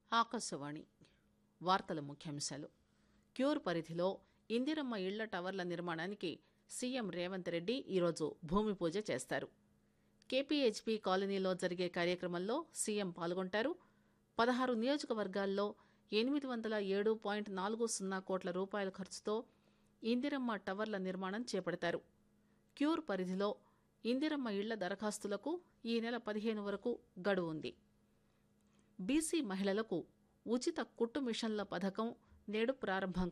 ఆకాశవాణి వార్తల ముఖ్యాంశాలు క్యూర్ పరిధిలో ఇందిరమ్మ ఇళ్ల టవర్ల నిర్మాణానికి సీఎం రేవంత్ రెడ్డి ఈరోజు భూమి పూజ చేస్తారు కేపీహెచ్పీ కాలనీలో జరిగే కార్యక్రమంలో సీఎం పాల్గొంటారు పదహారు నియోజకవర్గాల్లో ఎనిమిది వందల ఏడు పాయింట్ నాలుగు సున్నా కోట్ల రూపాయల ఖర్చుతో ఇందిరమ్మ టవర్ల నిర్మాణం చేపడతారు క్యూర్ పరిధిలో ఇందిరమ్మ ఇళ్ల దరఖాస్తులకు ఈ నెల పదిహేను వరకు గడువు ఉంది బీసీ మహిళలకు ఉచిత కుట్టు మిషన్ల పథకం నేడు ప్రారంభం